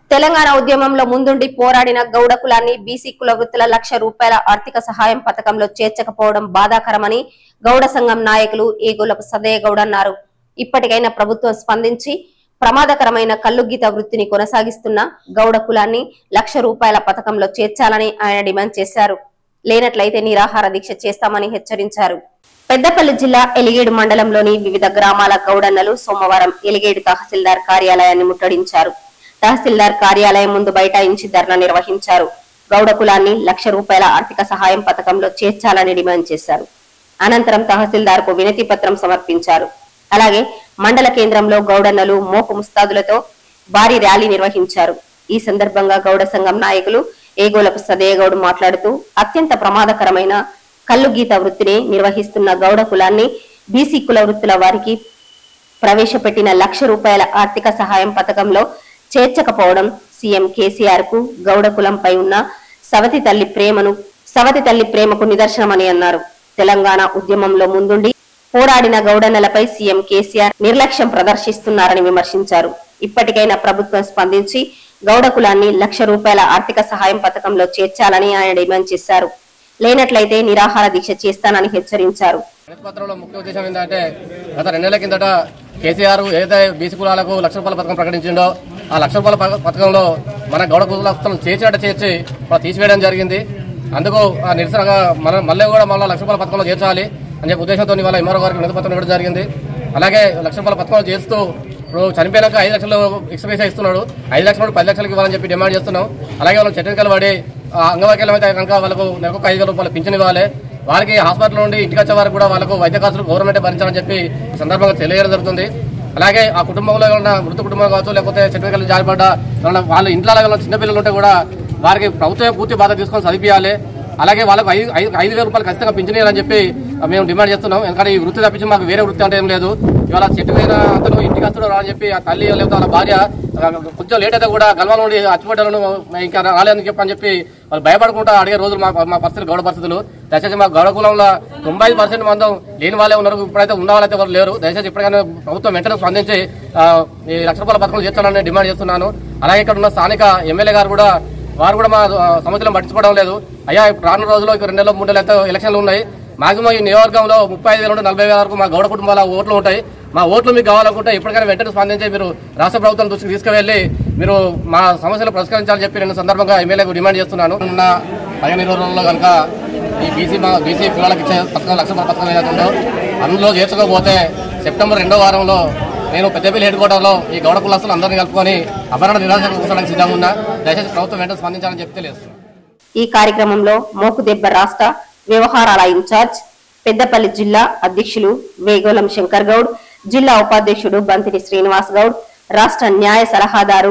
తెలంగాణ ఉద్యమంలో ముందుండి పోరాడిన గౌడ కులాన్ని బీసీ కుల వృత్తుల లక్ష రూపాయల ఆర్థిక సహాయం పథకంలో చేర్చకపోవడం బాధాకరమని గౌడ సంఘం నాయకులు ఏగోలపు సదయ్య గౌడ్ అన్నారు ఇప్పటికైనా ప్రభుత్వం స్పందించి ప్రమాదకరమైన కల్లుగీత వృత్తిని కొనసాగిస్తున్న గౌడ కులాన్ని లక్ష రూపాయల పథకంలో చేర్చాలని ఆయన డిమాండ్ చేశారు లేనట్లయితే నిరాహార దీక్ష చేస్తామని హెచ్చరించారు పెద్దపల్లి జిల్లా ఎలిగేడు మండలంలోని వివిధ గ్రామాల గౌడన్నలు సోమవారం ఎలిగేడు తహసీల్దార్ కార్యాలయాన్ని ముట్టడించారు తహసీల్దార్ కార్యాలయం ముందు బైఠాయించి ధర్నా నిర్వహించారు గౌడ కులాన్ని లక్ష రూపాయల ఆర్థిక సహాయం పథకంలో చేర్చాలని డిమాండ్ చేశారు అనంతరం తహసీల్దార్ కు వినతి పత్రం సమర్పించారు అలాగే మండల కేంద్రంలో గౌడన్నలు మోపు ముస్తాదులతో భారీ ర్యాలీ నిర్వహించారు ఈ సందర్భంగా గౌడ సంఘం నాయకులు ఏగోలపు సదయగౌడ్ మాట్లాడుతూ అత్యంత ప్రమాదకరమైన కల్లు గీత వృత్తిని నిర్వహిస్తున్న గౌడ కులాన్ని బీసీ కుల వృత్తుల వారికి ప్రవేశపెట్టిన లక్ష రూపాయల ఆర్థిక సహాయం పథకంలో చేర్చకపోవడం సీఎం కేసీఆర్ కు గౌడ కులంపై ఉన్న సవతి తల్లి ప్రేమను సవతి తల్లి ప్రేమకు నిదర్శనమని అన్నారు తెలంగాణ ఉద్యమంలో ముందుండి పోరాడిన గౌడన్నలపై సీఎం కేసీఆర్ నిర్లక్ష్యం ప్రదర్శిస్తున్నారని విమర్శించారు ఇప్పటికైనా ప్రభుత్వం స్పందించి గౌడ కులాన్ని లక్ష రూపాయల ఆర్థిక సహాయం పథకంలో చేర్చాలని ఆయన డిమాండ్ చేశారు లేనట్లయితే నిరాహార దీక్ష చేస్తానని హెచ్చరించారు పత్రంలో ముఖ్య ఉద్దేశం ఏంటంటే గత రెండేళ్ల కిందట కేసీఆర్ ఏదైతే బీసీ కులాలకు లక్ష రూపాయల పథకం ప్రకటించిండో ఆ లక్ష రూపాయల ప- పథకంలో మన గౌడ కులాలను చేర్చినట్టు చేర్చి మనం తీసివేయడం జరిగింది అందుకు ఆ నిరసనగా మన మళ్ళీ కూడా మళ్ళీ లక్ష రూపాయల పథకంలో చేర్చాలి అని చెప్పి ఉద్దేశంతో ఇవాళ ఎంఆర్ఓ గారికి వినతి పత్రం ఇవ్వడం జరిగింది అలాగే లక్ష రూపాయల పథకంలో చేస్తూ ఇప్పుడు చనిపోయినాక ఐదు లక్షలు ఎక్స్ప్రెస్ ఇస్తున్నాడు ఐదు లక్షలు పది లక్షలకి ఇవ్వాలని చెప్పి డిమాండ్ చేస్తున్నాం అలాగే వాళ్ళు చెట్టుకలు పడి ఆ అంగవైకల్యం అయితే కనుక వాళ్ళకు నెలకు ఐదు వేల రూపాయలు పింఛన్ ఇవ్వాలి వాళ్ళకి హాస్పిటల్ నుండి ఇంటికి వచ్చే వారికి కూడా వాళ్ళకు వైద్య ఖర్చులు గవర్నమెంట్ భరించాలని చెప్పి ఈ సందర్భంగా తెలియజేయడం జరుగుతుంది అలాగే ఆ కుటుంబంలో ఉన్న మృత కుటుంబం కావచ్చు లేకపోతే చెట్టుకలు జారిపడ్డ ఏమన్నా వాళ్ళ ఇంట్లో ఉన్న చిన్నపిల్లలు ఉంటే కూడా వారికి ప్రభుత్వమే పూర్తి బాధ తీసుకొని చదివియాలి అలాగే వాళ్ళకు ఐదు ఐదు ఐదు వేల రూపాయలు ఖచ్చితంగా పింఛనీయాలని చెప్పి మేము డిమాండ్ చేస్తున్నాం ఎందుకంటే ఈ వృత్తి తప్పించి మాకు వేరే వృత్తి అంటే ఏం లేదు ఇవాళ చెట్టు మీద అతను ఇంటికి వస్తున్నాడు అని చెప్పి ఆ తల్లి లేకపోతే వాళ్ళ భార్య ఆ, కొంచెం లేట్ అయితే కూడా గల్వాల నుండి అచ్చిపడ్డాను ఇంకా రాలేదని చెప్పి అని చెప్పి వాళ్ళు భయపడకుండా అడిగే రోజులు మా మా పరిస్థితులు గౌడ పరిస్థితులు దయచేసి మా గౌడ కులంలో తొంభై ఐదు పర్సెంట్ మందం లేని వాళ్ళే ఉన్నారు ఇప్పుడైతే ఉన్న వాళ్ళైతే ఎవరు లేరు దయచేసి ఇప్పటికైనా ప్రభుత్వం వెంటనే స్పందించి ఆ, ఈ లక్ష రూపాయల పథకం చేస్తానని డిమాండ్ చేస్తున్నాను అలాగే ఇక్కడ ఉన్న స్థానిక ఎమ్మెల్యే గారు కూడా వారు కూడా మా ఆ, సమస్యలను పట్టించుకోవడం లేదు అయ్యా ఇప్పుడు రానున్న రోజుల్లో ఇక రెండు నెలలు మూడు నెలలు అయితే ఎలక్షన్లు ఉన్నాయి మాక్సిమం ఈ నియోజకవర్గంలో ముప్పై ఐదు వేల నుండి నలభై వేల వరకు మా గౌడ కుటుంబాల ఓట్లు ఉంటాయి మా ఓట్లు మీకు కావాలనుకుంటే ఇప్పటికైనా వెంటనే స్పందించి మీరు రాష్ట్ర ప్రభుత్వం దృష్టికి తీసుకువెళ్ళి మీరు మా సమస్యలు పరిష్కరించాలని చెప్పి నేను సందర్భంగా ఎమ్మెల్యేకు డిమాండ్ చేస్తున్నాను ఉన్న పదిహేను ఇరవై రోజుల్లో కనుక ఈ బీసీ మా బీసీ పిల్లలకి ఇచ్చే పథకం లక్ష రూపాయల పథకం ఏదైతే ఉందో అందులో చేర్చుకోకపోతే సెప్టెంబర్ రెండో వారంలో నేను పెద్దపల్లి హెడ్ క్వార్టర్లో ఈ గౌడ కులస్తులు అందరినీ కలుపుకొని అపరాధ నిరాశ కూర్చోడానికి సిద్ధంగా ఉన్నా దయచేసి ప్రభుత్వం వెంటనే స్పందించాలని చెప్పి తెలియజేస్తున్నాను ఈ కార్యక్రమంలో మోకుదెబ్బ రాష్ట్ర వ్యవహారాల ఇన్ఛార్జ్ పెద్దపల్లి జిల్లా అధ్యక్షులు వేగోలం శంకర్ గౌడ్ జిల్లా ఉపాధ్యక్షుడు బంతిని శ్రీనివాస్ గౌడ్ రాష్ట్ర న్యాయ సలహాదారు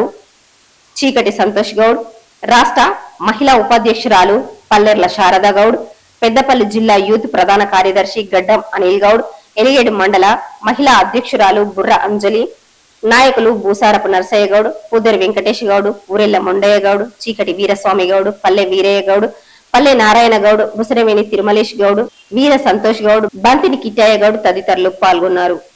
చీకటి సంతోష్ గౌడ్ రాష్ట్ర మహిళా ఉపాధ్యక్షురాలు పల్లెర్ల శారదా గౌడ్ పెద్దపల్లి జిల్లా యూత్ ప్రధాన కార్యదర్శి గడ్డం అనిల్ గౌడ్ ఎలిగేడు మండల మహిళా అధ్యక్షురాలు బుర్ర అంజలి నాయకులు బూసారపు నరసయ్య గౌడ్ పూదరి వెంకటేష్ గౌడ్ ఊరెల్ల మొండయ్య గౌడ్ చీకటి వీరస్వామి గౌడ్ పల్లె వీరయ్య గౌడ్ పల్లె నారాయణ గౌడ్ ముసరవేణి తిరుమలేష్ గౌడ్ వీర సంతోష్ గౌడ్ బంతిని కిట్టయ్య గౌడ్ తదితరులు పాల్గొన్నారు